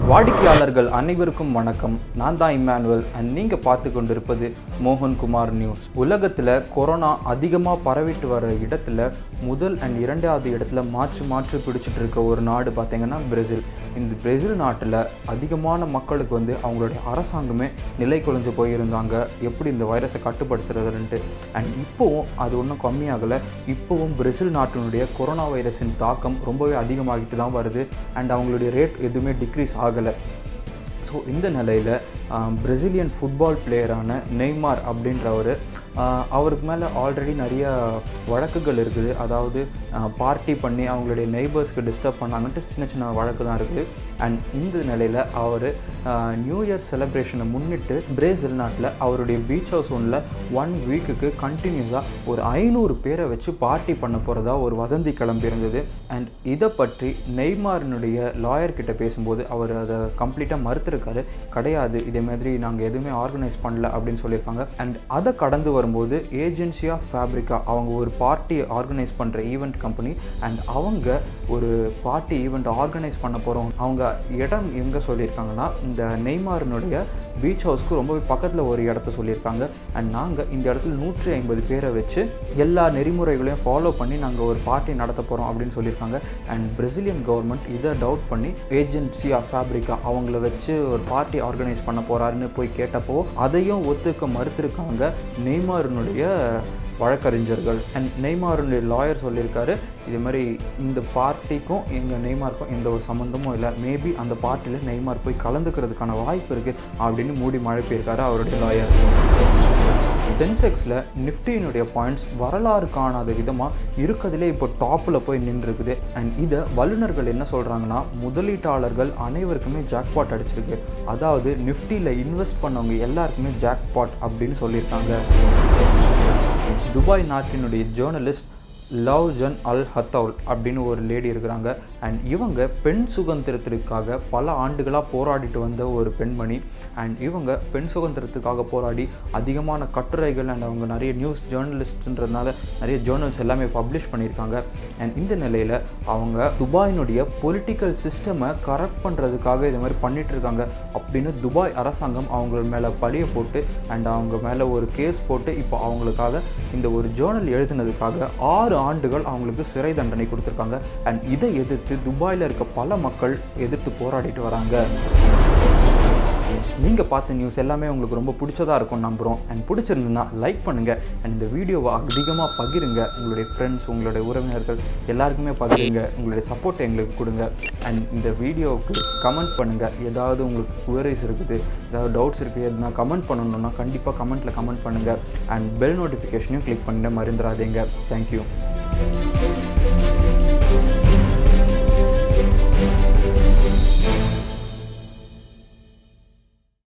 வாடிக்கையாளர்கள் அனைவருக்கும் வணக்கம் நான் தான் இம்மானுவல் அண்ட் நீங்கள் பார்த்து கொண்டிருப்பது மோகன்குமார் நியூஸ் உலகத்தில் கொரோனா அதிகமாக பரவிட்டு வர இடத்துல முதல் அண்ட் இரண்டாவது இடத்துல மாற்றி மாற்றி பிடிச்சிட்டு இருக்க ஒரு நாடு பார்த்தீங்கன்னா பிரேசில் இந்த பிரேசில் நாட்டில் அதிகமான மக்களுக்கு வந்து அவங்களுடைய அரசாங்கமே நிலை குலைஞ்சு போயிருந்தாங்க எப்படி இந்த வைரஸை கட்டுப்படுத்துறதுன்ட்டு அண்ட் இப்போவும் அது ஒன்றும் கம்மியாகலை இப்போவும் பிரேசில் நாட்டினுடைய கொரோனா வைரஸின் தாக்கம் ரொம்பவே அதிகமாகிட்டு தான் வருது அண்ட் அவங்களுடைய ரேட் எதுவுமே டிக்ரீஸ் ஆகலை ஸோ இந்த நிலையில் பிரசிலியன் ஃபுட்பால் பிளேயரான நெய்மார் அப்படின்றவர் அவருக்கு மேலே ஆல்ரெடி நிறைய வழக்குகள் இருக்குது அதாவது பார்ட்டி பண்ணி அவங்களுடைய நெய்பர்ஸ்க்கு டிஸ்டர்ப் பண்ணாங்கன்ட்டு சின்ன சின்ன வழக்கு தான் இருக்குது அண்ட் இந்த நிலையில் அவர் நியூ இயர் செலிப்ரேஷனை முன்னிட்டு பிரேசில் நாட்டில் அவருடைய பீச் ஹவுஸ் ஒன்றில் ஒன் வீக்குக்கு கண்டினியூஸாக ஒரு ஐநூறு பேரை வச்சு பார்ட்டி பண்ண போகிறதா ஒரு வதந்தி கிளம்பியிருந்தது அண்ட் இதை பற்றி நெய்மாரினுடைய லாயர் கிட்ட பேசும்போது அவர் அதை கம்ப்ளீட்டாக மறுத்திருக்காரு கிடையாது இதே மாதிரி நாங்கள் எதுவுமே ஆர்கனைஸ் பண்ணல அப்படின்னு சொல்லியிருக்காங்க அண்ட் அதை கடந்து வரும்போது ஏஜென்சி ஆஃப் ஃபேப்ரிக்கா அவங்க ஒரு பார்ட்டி ஆர்கனைஸ் பண்ணுற ஈவெண்ட் கம்பெனி அண்ட் அவங்க ஒரு பார்ட்டி ஈவெண்ட் ஆர்கனைஸ் பண்ண போகிறோம் அவங்க இடம் எங்கே சொல்லியிருக்காங்கன்னா இந்த நெய்மாரினுடைய பீச் ஹவுஸ்க்கு ரொம்பவே பக்கத்தில் ஒரு இடத்த சொல்லியிருக்காங்க அண்ட் நாங்கள் இந்த இடத்துல நூற்றி ஐம்பது பேரை வச்சு எல்லா நெறிமுறைகளையும் ஃபாலோ பண்ணி நாங்கள் ஒரு பார்ட்டி நடத்த போகிறோம் அப்படின்னு சொல்லியிருக்காங்க அண்ட் பிரசிலியன் கவர்மெண்ட் இதை டவுட் பண்ணி ஏஜென்சி ஆஃப் ஃபேப்ரிக்கா அவங்கள வச்சு ஒரு பார்ட்டி ஆர்கனைஸ் பண்ண போகிறாருன்னு போய் கேட்டப்போ அதையும் ஒத்துக்க மறுத்திருக்காங்க நெய்மாரினுடைய வழக்கறிஞர்கள் அண்ட் நெய்மாருடைய லாயர் சொல்லியிருக்காரு இது மாதிரி இந்த பார்ட்டிக்கும் எங்கள் நெய்மாருக்கும் எந்த ஒரு சம்மந்தமும் இல்லை மேபி அந்த பார்ட்டியில் நெய்மார் போய் கலந்துக்கிறதுக்கான வாய்ப்பு இருக்குது அப்படின்னு மூடி மழை போயிருக்காரு அவருடைய லாயர் சென்செக்ஸில் நிஃப்டியினுடைய பாயிண்ட்ஸ் வரலாறு காணாத விதமாக இருக்கிறதுலே இப்போ டாப்பில் போய் நின்றுருக்குது அண்ட் இதை வல்லுநர்கள் என்ன சொல்கிறாங்கன்னா முதலீட்டாளர்கள் அனைவருக்குமே ஜாக்பாட் அடிச்சிருக்கு அதாவது நிஃப்டியில் இன்வெஸ்ட் பண்ணவங்க எல்லாருக்குமே ஜாக்பாட் அப்படின்னு சொல்லியிருக்காங்க துபாய் நாட்டினுடைய journalist Loujain al Hathloul அப்படின்னு ஒரு லேடி இருக்கிறாங்க அண்ட் இவங்க பெண் சுதந்திரத்திற்காக பல ஆண்டுகளாக போராடிட்டு வந்த ஒரு பெண்மணி அண்ட் இவங்க பெண் சுதந்திரத்துக்காக போராடி அதிகமான கட்டுரைகள் அண்ட் அவங்க நிறைய நியூஸ் ஜேர்னலிஸ்ட்ன்றதுனால நிறைய ஜேர்னல்ஸ் எல்லாமே பப்ளிஷ் பண்ணியிருக்காங்க அண்ட் இந்த நிலையில் அவங்க துபாயினுடைய பொலிட்டிக்கல் சிஸ்டமை கரெக்ட் பண்ணுறதுக்காக இது மாதிரி பண்ணிட்டு இருக்காங்க அப்படின்னு துபாய் அரசாங்கம் அவங்க மேலே பழிய போட்டு அண்ட் அவங்க மேலே ஒரு கேஸ் போட்டு இப்போ அவங்களுக்காக இந்த ஒரு ஜேர்னல் எழுதினதுக்காக ஆறு ஆண்டுகள் அவங்களுக்கு சிறை தண்டனை கொடுத்துருக்காங்க அண்ட் இதை எதிர்த்து துபாயில் இருக்க பல மக்கள் எதிர்த்து போராடிட்டு வராங்க நீங்கள் பார்த்த நியூஸ் எல்லாமே உங்களுக்கு ரொம்ப பிடிச்சதாக இருக்கும் நம்புகிறோம் அண்ட் பிடிச்சிருந்ததுன்னா லைக் பண்ணுங்கள் அண்ட் இந்த வீடியோவை அதிகமாக பகிருங்க உங்களுடைய ஃப்ரெண்ட்ஸ் உங்களுடைய உறவினர்கள் எல்லாருக்குமே பகிருங்க உங்களுடைய சப்போர்ட் எங்களுக்கு கொடுங்க அண்ட் இந்த வீடியோவுக்கு கமெண்ட் பண்ணுங்கள் ஏதாவது உங்களுக்கு குவரிஸ் இருக்குது ஏதாவது டவுட்ஸ் இருக்குது எதுனா கமெண்ட் பண்ணணுன்னா கண்டிப்பாக கமெண்ட்டில் கமெண்ட் பண்ணுங்கள் அண்ட் பெல் நோட்டிஃபிகேஷனையும் கிளிக் பண்ணிட்டு மறந்துடாதீங்க தேங்க்யூ Thank you.